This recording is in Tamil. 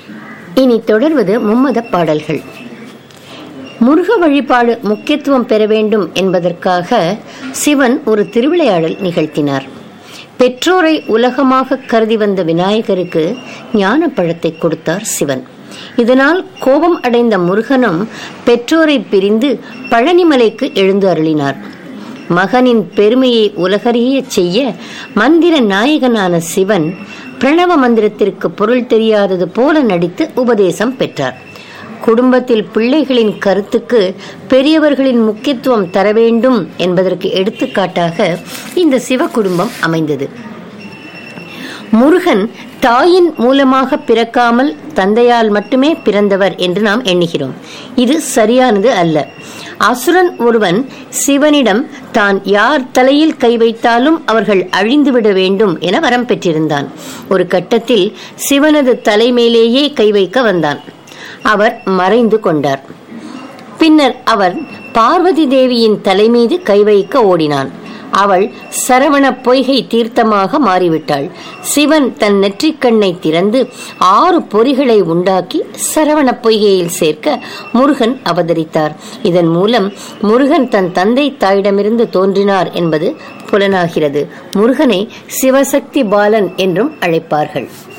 இனி தொடர்வது மும்மத பாடல்கள் முருக வழிபாடு முக்கியத்துவம் பெற வேண்டும் என்பதற்காக சிவன் ஒரு திருவிளையாடல் நிகழ்த்தினார் பெற்றோரை உலகமாக கருதி வந்த விநாயகருக்கு ஞான பழத்தை கொடுத்தார் சிவன் இதனால் கோபம் அடைந்த முருகனும் பெற்றோரை பிரிந்து பழனிமலைக்கு எழுந்து அருளினார் மகனின் பெருமையை உலகறியச் செய்ய மந்திர நாயகனான சிவன் பிரணவ மந்திரத்திற்கு பொருள் தெரியாதது போல நடித்து உபதேசம் பெற்றார் குடும்பத்தில் பிள்ளைகளின் கருத்துக்கு பெரியவர்களின் முக்கியத்துவம் தர வேண்டும் என்பதற்கு எடுத்துக்காட்டாக இந்த சிவ குடும்பம் அமைந்தது முருகன் தாயின் மூலமாக பிறக்காமல் தந்தையால் மட்டுமே பிறந்தவர் என்று நாம் எண்ணுகிறோம் இது சரியானது அல்ல அசுரன் ஒருவன் சிவனிடம் தான் யார் தலையில் கை வைத்தாலும் அவர்கள் அழிந்துவிட வேண்டும் என வரம் பெற்றிருந்தான் ஒரு கட்டத்தில் சிவனது தலைமேலேயே கை வைக்க வந்தான் அவர் மறைந்து கொண்டார் பின்னர் அவர் பார்வதி தேவியின் தலைமீது கை வைக்க ஓடினான் அவள் சரவண பொய்கை தீர்த்தமாக மாறிவிட்டாள் சிவன் தன் நெற்றிக்கண்ணை திறந்து ஆறு பொறிகளை உண்டாக்கி சரவண பொய்கையில் சேர்க்க முருகன் அவதரித்தார் இதன் மூலம் முருகன் தன் தந்தை தாயிடமிருந்து தோன்றினார் என்பது புலனாகிறது முருகனை சிவசக்தி பாலன் என்றும் அழைப்பார்கள்